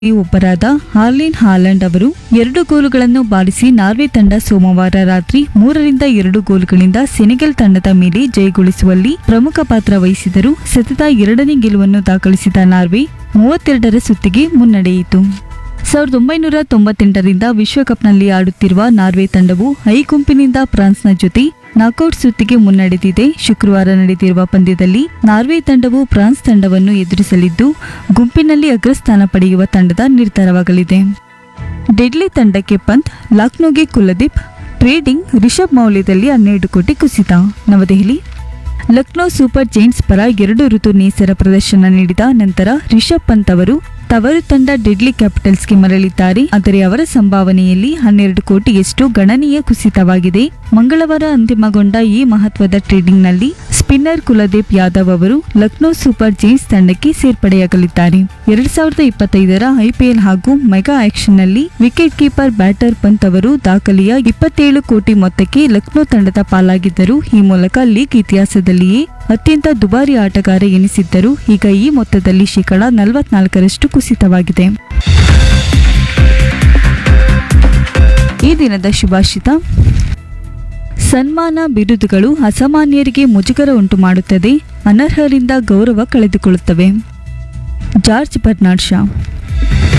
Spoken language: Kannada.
ಒಬ್ಬರಾದ ಹಾರ್ಲಿನ್ ಹಾಲೆಂಡ್ ಅವರು ಎರಡು ಗೋಲುಗಳನ್ನು ಬಾರಿಸಿ ನಾರ್ವೆ ತಂಡ ಸೋಮವಾರ ರಾತ್ರಿ ಮೂರರಿಂದ ಎರಡು ಗೋಲುಗಳಿಂದ ಸೆನೆಗಲ್ ತಂಡದ ಮೇಲೆ ಜಯಗೊಳಿಸುವಲ್ಲಿ ಪ್ರಮುಖ ಪಾತ್ರ ವಹಿಸಿದರು ಸತತ ಎರಡನೇ ಗೆಲುವನ್ನು ದಾಖಲಿಸಿದ ನಾರ್ವೆ ಮೂವತ್ತೆರಡರ ಸುತ್ತಿಗೆ ಮುನ್ನಡೆಯಿತು ಸಾವಿರದ ಒಂಬೈನೂರ ತೊಂಬತ್ತೆಂಟರಿಂದ ವಿಶ್ವಕಪ್ನಲ್ಲಿ ಆಡುತ್ತಿರುವ ನಾರ್ವೆ ತಂಡವು ಐ ಗುಂಪಿನಿಂದ ಫ್ರಾನ್ಸ್ನ ಜೊತೆ ನಾಕೌಟ್ ಸುತ್ತಿಗೆ ಮುನ್ನಡೆದಿದೆ ಶುಕ್ರವಾರ ನಡೆದಿರುವ ಪಂದ್ಯದಲ್ಲಿ ನಾರ್ವೆ ತಂಡವು ಫ್ರಾನ್ಸ್ ತಂಡವನ್ನು ಎದುರಿಸಲಿದ್ದು ಗುಂಪಿನಲ್ಲಿ ಅಗ್ರಸ್ಥಾನ ಪಡೆಯುವ ತಂಡದ ನಿರ್ಧಾರವಾಗಲಿದೆ ಡೆಡ್ಲಿ ತಂಡಕ್ಕೆ ಪಂತ್ ಲಕ್ನೋಗೆ ಕುಲದೀಪ್ ಟ್ರೇಡಿಂಗ್ ರಿಷಬ್ ಮೌಲ್ಯದಲ್ಲಿ ಹನ್ನೆರಡು ಕೋಟಿ ಕುಸಿತ ನವದೆಹಲಿ ಲಕ್ನೋ ಸೂಪರ್ ಜೈಂಟ್ಸ್ ಪರ ಎರಡು ಋತು ನೇಸರ ಪ್ರದರ್ಶನ ನೀಡಿದ ನಂತರ ರಿಷಬ್ ಪಂತ್ ಅವರು ತವರು ತಂಡ ಡೆಡ್ಲಿ ಕ್ಯಾಪಿಟಲ್ಸ್ಗೆ ಮರಳಿದ್ದಾರೆ ಆದರೆ ಅವರ ಸಂಭಾವನೆಯಲ್ಲಿ ಹನ್ನೆರಡು ಕೋಟಿಯಷ್ಟು ಗಣನೀಯ ಕುಸಿತವಾಗಿದೆ ಮಂಗಳವಾರ ಅಂತಿಮಗೊಂಡ ಈ ಮಹತ್ವದ ಟ್ರೇಡಿಂಗ್ನಲ್ಲಿ ಸ್ಪಿನ್ನರ್ ಕುಲದೀಪ್ ಯಾದವ್ ಅವರು ಲಕ್ನೋ ಸೂಪರ್ ಜೈಂಟ್ಸ್ ತಂಡಕ್ಕೆ ಸೇರ್ಪಡೆಯಾಗಲಿದ್ದಾರೆ ಎರಡ್ ಸಾವಿರದ ಇಪ್ಪತ್ತೈದರ ಐಪಿಎಲ್ ಹಾಗೂ ಮೆಗಾ ಆಕ್ಷನ್ನಲ್ಲಿ ವಿಕೆಟ್ ಕೀಪರ್ ಬ್ಯಾಟರ್ ಪಂತ್ ಅವರು ದಾಖಲೆಯ ಇಪ್ಪತ್ತೇಳು ಕೋಟಿ ಮೊತ್ತಕ್ಕೆ ಲಕ್ನೋ ತಂಡದ ಪಾಲಾಗಿದ್ದರು ಈ ಮೂಲಕ ಲೀಗ್ ಇತಿಹಾಸದಲ್ಲಿಯೇ ಅತ್ಯಂತ ದುಬಾರಿ ಆಟಗಾರ ಎನಿಸಿದ್ದರು ಈಗ ಈ ಮೊತ್ತದಲ್ಲಿ ಶೇಕಡ ನಲವತ್ನಾಲ್ಕರಷ್ಟು ಕುಸಿತವಾಗಿದೆ ಈ ದಿನದ ಶುಭಾಷಿತ ಸನ್ಮಾನ ಬಿರುದುಗಳು ಅಸಾಮಾನ್ಯರಿಗೆ ಮುಜುಗರ ಉಂಟು ಮಾಡುತ್ತದೆ ಅನರ್ಹರಿಂದ ಗೌರವ ಕಳೆದುಕೊಳ್ಳುತ್ತವೆ ಜಾರ್ಜ್ ಬರ್ನಾಡ್ ಶಾ